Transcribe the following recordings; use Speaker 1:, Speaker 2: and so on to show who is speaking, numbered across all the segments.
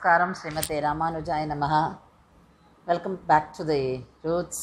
Speaker 1: நமஸ்காரம் ஸ்ரீமதி ராமானுஜாய நமஹ welcome back to the roots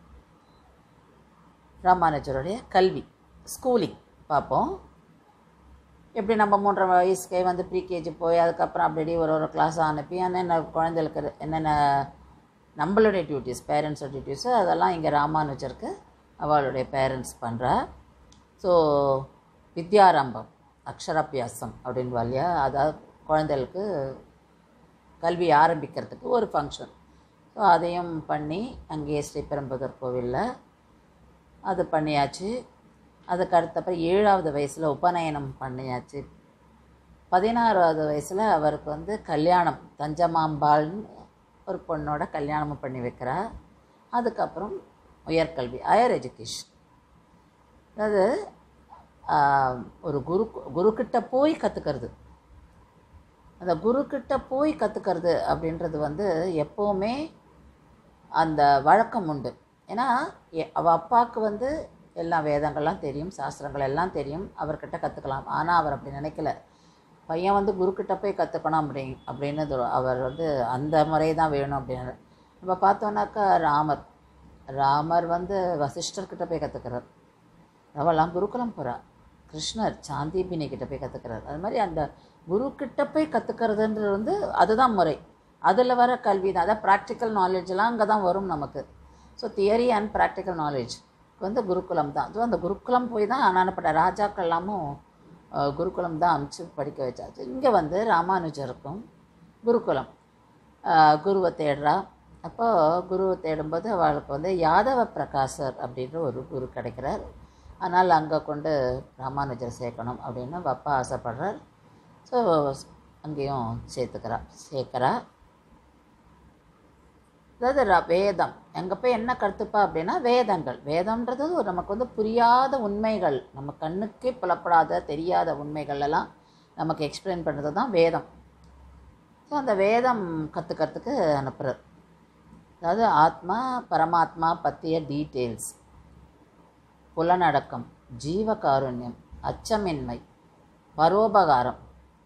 Speaker 1: ராமானுஜருடைய கல்வி ஸ்கூலிங் பார்ப்போம் எப்படி நம்ம மூன்றரை வயசுக்கே வந்து ப்ரீகேஜி போய் அதுக்கப்புறம் அப்படி ஒரு ஒரு கிளாஸ் அனுப்பி என்னென்ன குழந்தைகளுக்கு என்னென்ன நம்மளுடைய டியூட்டிஸ் பேரண்ட்ஸோட டியூட்டிஸு அதெல்லாம் இங்கே ராமானுஜருக்கு அவளுடைய பேரண்ட்ஸ் பண்ணுறா ஸோ வித்யாரம்பம் அக்ஷராபியாசம் அப்படின்னு இல்லையா அதாவது குழந்தைகளுக்கு கல்வி ஆரம்பிக்கிறதுக்கு ஒரு ஃபங்க்ஷன் ஸோ அதையும் பண்ணி அங்கேயே ஸ்ரீபெரும்புதூர் கோவிலில் அது பண்ணியாச்சு அதுக்கு அடுத்தப்பறம் ஏழாவது வயசில் உபநயனம் பண்ணியாச்சு பதினாறாவது வயசில் அவருக்கு வந்து கல்யாணம் தஞ்சமாம்பாள்னு ஒரு பொண்ணோட கல்யாணமும் பண்ணி வைக்கிறா அதுக்கப்புறம் உயர்கல்வி ஹையர் எஜுகேஷன் அதாவது ஆஹ், ஒரு குரு குருக்கிட்ட போய் கற்றுக்கிறது அந்த குருக்கிட்ட போய் கற்றுக்கிறது அப்படின்றது வந்து எப்போவுமே அந்த வழக்கம் உண்டு ஏன்னா எ- அவ அப்பாவுக்கு வந்து எல்லா வேதங்கள்லாம் தெரியும் சாஸ்திரங்கள் எல்லாம் தெரியும் அவர்கிட்ட கற்றுக்கலாம் ஆனால் அவர் அப்படி நினைக்கல பையன் வந்து குருக்கிட்ட போய் கற்றுக்கணும் அப்படி அப்படின்னு இது அவர் வந்து அந்த முறை தான் வேணும் அப்படின்னு நம்ம பார்த்தோன்னாக்கா ராமர் ராமர் வந்து வசிஷ்டர்கிட்ட போய் கற்றுக்கிறார் அவெல்லாம் குருகுலம் போகிறா கிருஷ்ணர் சாந்தீபினி கிட்ட போய் கற்றுக்கிறார் அது மாதிரி அந்த குரு கிட்ட போய் கற்றுக்கிறதுன்றது வந்து அதுதான் முறை அதில் வர கல்வி தான் அதான் ப்ராக்டிக்கல் நாலேஜ்லாம் அங்கே தான் வரும் நமக்கு so theory and practical knowledge வந்து குருகுலம் தான் அதுவும் அந்த குருகுலம் போய் தான் அனுப்பட்ட ராஜாக்கள் எல்லாமும் அஹ், குருகுலம் தான் அனுப்பிச்சு படிக்க வச்சாச்சு இங்கே வந்து ராமானுஜருக்கும் குருகுலம் அஹ், குருவை தேடுறா அப்போ குருவை தேடும்போது அவளுக்கு வந்து யாதவ பிரகாசர் அப்படின்ற ஒரு குரு கிடைக்கிறார் அதனால் அங்கே கொண்டு ராமானுஜர் சேர்க்கணும் அப்படின்னு அவ அப்பா ஆசைப்படுறார் ஸோ அங்கேயும் சேர்த்துக்கிறா சேர்க்குறா அதாவது ர- வேதம் எங்கே போய் என்ன கற்றுப்பா அப்படின்னா வேதங்கள் வேதம்ன்றது ஒரு நமக்கு வந்து புரியாத உண்மைகள் நம்ம கண்ணுக்கே புலப்படாத தெரியாத உண்மைகள் எல்லாம் நமக்கு எக்ஸ்பிளைன் பண்ணுறது தான் வேதம் ஸோ அந்த வேதம் கற்றுக்கிறதுக்கு அனுப்புகிறார் அதாவது ஆத்மா பரமாத்மா பற்றிய டீட்டெயில்ஸ் புலனடக்கம் ஜீவகாருண்யம் அச்சமின்மை பரோபகாரம்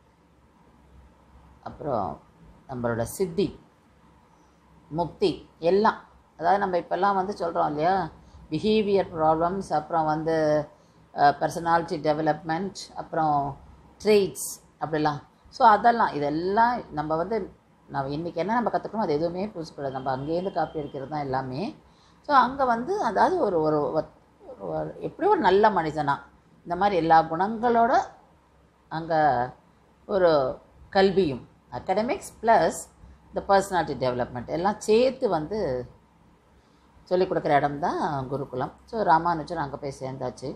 Speaker 1: அப்புறம் நம்மளோட சித்தி முக்தி எல்லாம் அதாவது நம்ம இப்போல்லாம் வந்து சொல்கிறோம் இல்லையா பிஹேவியர் ப்ராப்ளம்ஸ் அப்புறம் வந்து பர்சனாலிட்டி டெவலப்மெண்ட் அப்புறம் ட்ரேட்ஸ் அப்படிலாம் ஸோ அதெல்லாம் இதெல்லாம் நம்ம வந்து நம்ம இன்றைக்கி என்ன நம்ம கற்றுக்கணும் அது எதுவுமே புதுசு கிடையாது நம்ம அங்கேருந்து காப்பி அடிக்கிறது தான் எல்லாமே ஸோ அங்கே வந்து அதாவது ஒரு ஒரு ஒரு- ஒரு- எப்படி ஒரு நல்ல மனிதனா இந்த மாதிரி எல்லா குணங்களோட அங்கே ஒரு கல்வியும் அகடமிக்ஸ் ப்ளஸ் இந்த பர்சனாலிட்டி டெவலப்மெண்ட் எல்லாம் சேர்த்து வந்து சொல்லிக் கொடுக்குற இடம் தான் குருகுலம் ஸோ ராமானுஜர் அங்கே போய் சேர்ந்தாச்சு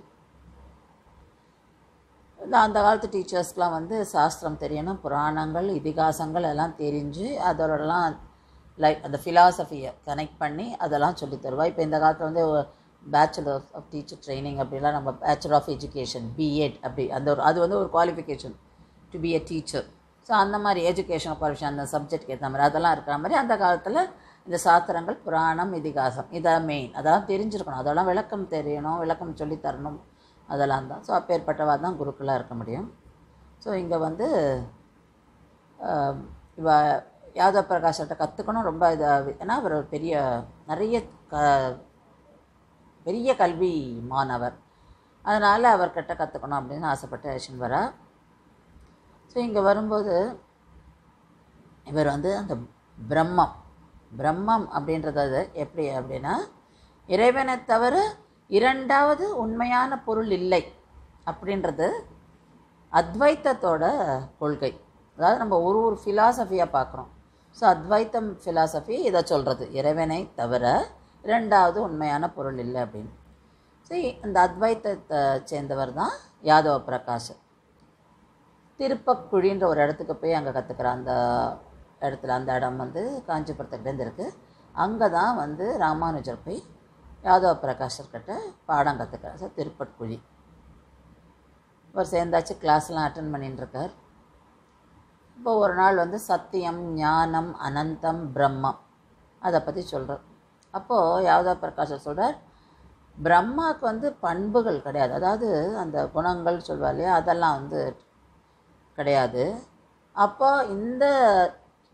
Speaker 1: இந்த அந்த காலத்து டீச்சர்ஸ்க்கெலாம் வந்து சாஸ்திரம் தெரியணும் புராணங்கள் இதிகாசங்கள் எல்லாம் தெரிஞ்சு அதோடலாம் லைக் அந்த ஃபிலாசபியை கனெக்ட் பண்ணி அதெல்லாம் சொல்லித் தருவா இப்போ இந்த காலத்தில் வந்து பேச்சுலர் ஆஃப் டீச்சர் ட்ரைனிங் அப்படிலாம் நம்ம பேச்சுலர் ஆஃப் எஜுகேஷன் பிஎட் அப்படி அந்த ஒரு அது வந்து ஒரு qualification to be a teacher so அந்த மாதிரி எஜுகேஷனல் குவாலிஃபிகேஷன் அந்த சப்ஜெக்ட்க்கு ஏற்ற மாதிரி அதெல்லாம் இருக்கிற மாதிரி அந்த காலத்தில் இந்த சாத்திரங்கள் புராணம் இதிகாசம் இதான் மெயின் அதெல்லாம் தெரிஞ்சிருக்கணும் அதெல்லாம் விளக்கம் தெரியணும் விளக்கம் சொல்லித் தரணும் அதெல்லாம் தான் ஸோ அப்பேற்பட்டவா தான் குருக்களாக இருக்க முடியும் ஸோ இங்கே வந்து ஆஹ், இவ யாதவ பிரகாஷ்கிட்ட கற்றுக்கணும் ரொம்ப இதாக ஏன்னா அவர் ஒரு பெரிய நிறைய க பெரிய கல்வி மாணவர் அதனால் அவர்கிட்ட கற்றுக்கணும் அப்படின்னு ஆசைப்பட்டு அழைச்சின்னு வரா ஸோ இங்கே வரும்போது இவர் வந்து அந்த பிரம்மம் பிரம்மம் அப்படின்றது அது எப்படி அப்படின்னா இறைவனை தவிர இரண்டாவது உண்மையான பொருள் இல்லை அப்படின்றது அத்வைத்தத்தோட கொள்கை அதாவது நம்ம ஒரு ஒரு ஃபிலாசபியாக பார்க்குறோம் ஸோ அத்வைத்தம் ஃபிலாசபி இதை சொல்கிறது இறைவனை தவிர இரண்டாவது உண்மையான பொருள் இல்லை அப்படின்னு சரி அந்த அத்வைத்தத்தை சேர்ந்தவர் தான் யாதவ பிரகாஷ் திருப்பக்குழின்ற ஒரு இடத்துக்கு போய் அங்கே கற்றுக்குற அந்த இடத்துல அந்த இடம் வந்து காஞ்சிபுரத்துக்கிட்டேருந்து இருக்குது அங்கே தான் வந்து ராமானுஜர் போய் யாதவ பிரகாஷர்கிட்ட பாடம் கற்றுக்கிறார் சார் திருப்பட்குழி இவர் சேர்ந்தாச்சு கிளாஸ்லாம் அட்டன் பண்ணிட்டு இருக்கார் இப்போ ஒரு நாள் வந்து சத்தியம் ஞானம் அனந்தம் பிரம்மம் அதை பற்றி சொல்கிறார் அப்போது யாதவ பிரகாஷர் சொல்கிறார் பிரம்மாவுக்கு வந்து பண்புகள் கிடையாது அதாவது அந்த குணங்கள் சொல்வா இல்லையா அதெல்லாம் வந்து கிடையாது அப்போ இந்த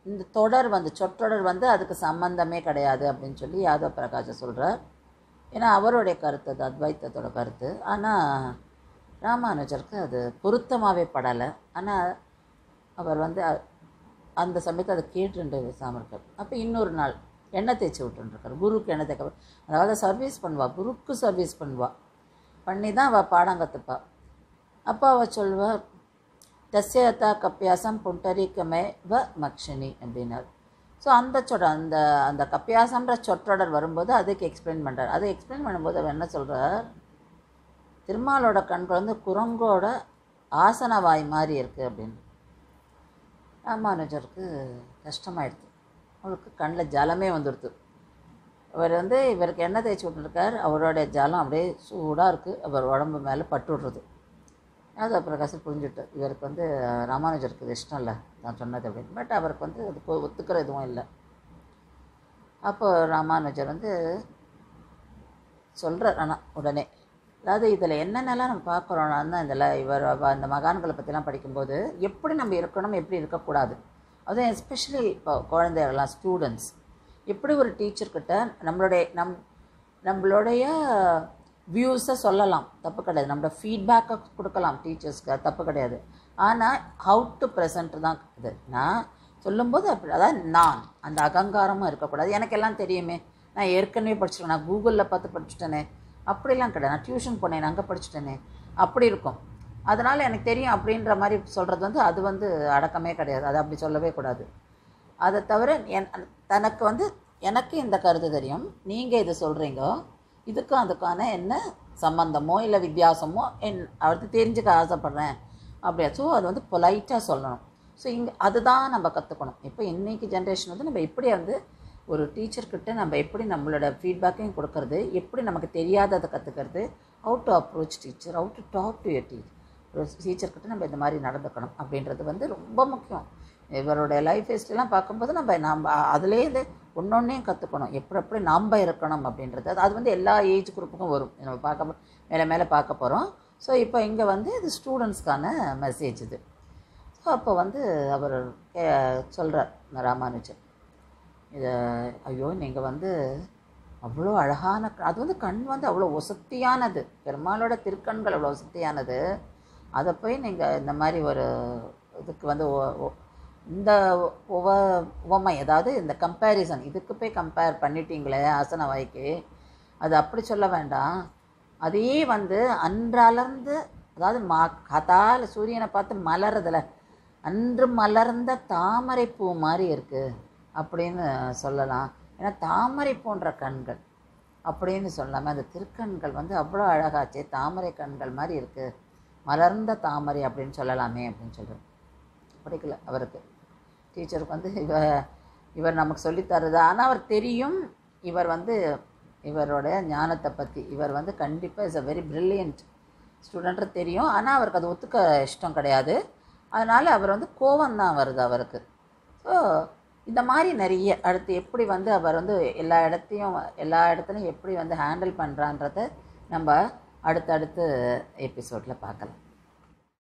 Speaker 1: இந்த தொடர் வந்து சொற்றொடர் வந்து அதுக்கு சம்பந்தமே கிடையாது அப்படின்னு சொல்லி யாதவ் பிரகாஷ் சொல்கிறார் ஏன்னா அவருடைய கருத்து அது அத்வைத்தத்தோட கருத்து ஆனால் ராமானுஜருக்கு அது பொருத்தமாகவே படலை ஆனால் அவர் வந்து அ- அந்த சமயத்தை அதை கேட்டுட்டு பேசாமல் இருக்கார் அப்போ இன்னொரு நாள் எண்ணெய் தேய்ச்சி விட்டுருக்கார் குருக்கு எண்ணெய் தேய்க்க அதாவது சர்வீஸ் பண்ணுவா குருக்கு சர்வீஸ் பண்ணுவா பண்ணி தான் அவள் பாடம் கற்றுப்பா அப்போ அவள் சொல்வா தஸ்யதா கப்பியாசம் புண்டரீக்கமே வ மக்ஷினி அப்படின்னார் ஸோ அந்த சொட அந்த அந்த கப்பியாசம்ன்ற சொற்றொடர் வரும்போது அதுக்கு எக்ஸ்பிளைன் பண்ணுறார் அதை எக்ஸ்பிளைன் பண்ணும்போது அவர் என்ன சொல்கிறார் திருமாலோட கண்கள் வந்து குரங்கோட ஆசன வாய் மாதிரி இருக்குது அப்படின்னு ராமானுஜருக்கு கஷ்டமாயிடுது அவருக்கு கண்ணில் ஜலமே வந்துடுது அவர் வந்து இவருக்கு எண்ணெய் தேய்ச்சி விட்டுருக்கார் அவருடைய ஜலம் அப்படியே சூடாக இருக்குது அவர் உடம்பு மேலே பட்டு விடுறது யாதவ பிரகாஷ் புரிஞ்சுட்டு இவருக்கு வந்து ராமானுஜருக்கு இது இஷ்டம் இல்லை நான் சொன்னது அப்படின்னு பட் அவருக்கு வந்து அது கொ- ஒத்துக்கிற எதுவும் இல்லை அப்போ ராமானுஜர் வந்து சொல்கிறார் ஆனால் உடனே அதாவது இதில் என்னென்னலாம் நம்ம பார்க்குறோம்னா தான் இதில் இவர் அவ- இந்த மகான்களை பற்றிலாம் படிக்கும்போது எப்படி நம்ம இருக்கணும் எப்படி இருக்கக்கூடாது அதுவும் எஸ்பெஷலி இப்போ குழந்தைகள்லாம் ஸ்டூடெண்ட்ஸ் எப்படி ஒரு டீச்சர்கிட்ட நம்மளுடைய நம் நம்மளுடைய வியூஸை சொல்லலாம் தப்பு கிடையாது நம்மளோட ஃபீட்பேக்கை கொடுக்கலாம் டீச்சர்ஸ்க்கு அது தப்பு கிடையாது ஆனால் ஹவு டு ப்ரெசன்ட் தான் இது நான் சொல்லும்போது அப்படி அதாவது நான் அந்த அகங்காரமும் இருக்கக்கூடாது எனக்கு எல்லாம் தெரியுமே நான் ஏற்கனவே படிச்சிருக்கேன் நான் கூகுளில் பார்த்து படிச்சுட்டேனே அப்படிலாம் கிடையாது நான் டியூஷன் போனேன் அங்கே படிச்சுட்டேனே அப்படி இருக்கும் அதனால் எனக்கு தெரியும் அப்படின்ற மாதிரி சொல்கிறது வந்து அது வந்து அடக்கமே கிடையாது அது அப்படி சொல்லவே கூடாது அதை தவிர என் தனக்கு வந்து எனக்கு இந்த கருத்து தெரியும் நீங்கள் இது சொல்கிறீங்க இதுக்கும் அதுக்கான என்ன சம்பந்தமோ இல்லை வித்தியாசமோ என் அவருக்கு தெரிஞ்சுக்க ஆசைப்பட்றேன் அப்படியா ஸோ அது வந்து பொலைட்டாக சொல்லணும் ஸோ இங்கே அதுதான் நம்ம கற்றுக்கணும் இப்போ இன்னைக்கு ஜென்ரேஷன் வந்து நம்ம எப்படி வந்து ஒரு டீச்சர்கிட்ட நம்ம எப்படி நம்மளோட ஃபீட்பேக்கையும் கொடுக்கறது எப்படி நமக்கு தெரியாததை கற்றுக்கிறது how to approach teacher how to talk to your teacher ஒரு டீச்சர்கிட்ட நம்ம இந்த மாதிரி நடந்துக்கணும் அப்படின்றது வந்து ரொம்ப முக்கியம் இவருடைய லைஃப் ஹிஸ்ட்ரிலாம் பார்க்கும்போது நம்ம நம்ம அதுலேருந்து ஒன்றொன்னையும் கற்றுக்கணும் எப்படி எப்படி நாம் இருக்கணும் அப்படின்றது அது அது வந்து எல்லா ஏஜ் குரூப்புக்கும் வரும் நம்ம பார்க்க போ- மேலே மேலே பார்க்க போகிறோம் ஸோ இப்போ இங்கே வந்து இது ஸ்டூடெண்ட்ஸ்க்கான மெசேஜ் இது ஸோ அப்போ வந்து அவர் சொல்கிறார் ராமானுஜர் இதை ஐயோ நீங்கள் வந்து அவ்வளோ அழகான க- அது வந்து கண் வந்து அவ்வளோ ஒசத்தியானது பெருமாளோட திருக்கண்கள் அவ்வளோ ஒசத்தியானது அதை போய் நீங்கள் இந்த மாதிரி ஒரு இதுக்கு வந்து ஒ- ஒ- இந்த உவ உவமை அதாவது இந்த கம்பேரிசன் இதுக்கு போய் கம்பேர் பண்ணிட்டீங்களே ஆசன வாய்க்கு அது அப்படி சொல்ல வேண்டாம் அதே வந்து அன்றளர்ந்து அதாவது மா கதால சூரியனை பார்த்து மலருதுல அன்று மலர்ந்த தாமரை பூ மாதிரி இருக்குது அப்படின்னு சொல்லலாம் ஏன்னா தாமரை போன்ற கண்கள் அப்படின்னு சொல்லாமல் அந்த திருக்கண்கள் வந்து அவ்வளோ அழகாச்சே தாமரை கண்கள் மாதிரி இருக்குது மலர்ந்த தாமரை அப்படின்னு சொல்லலாமே அப்படின்னு சொல்கிறார் பிடிக்கல அவருக்கு டீச்சருக்கு வந்து இவ இவர் நமக்கு சொல்லித் தருது ஆனால் அவர் தெரியும் இவர் வந்து இவரோட ஞானத்தை பற்றி இவர் வந்து கண்டிப்பாக is a very brilliant student தெரியும் ஆனால் அவருக்கு அது ஒத்துக்க இஷ்டம் கிடையாது அதனால் அவர் வந்து கோவம் தான் வருது அவருக்கு ஸோ இந்த மாதிரி நிறைய அடுத்து எப்படி வந்து அவர் வந்து எல்லா இடத்தையும் எல்லா இடத்துலையும் எப்படி வந்து ஹேண்டில் பண்ணுறான்றத நம்ம அடுத்தடுத்து எபிசோடில் பார்க்கலாம்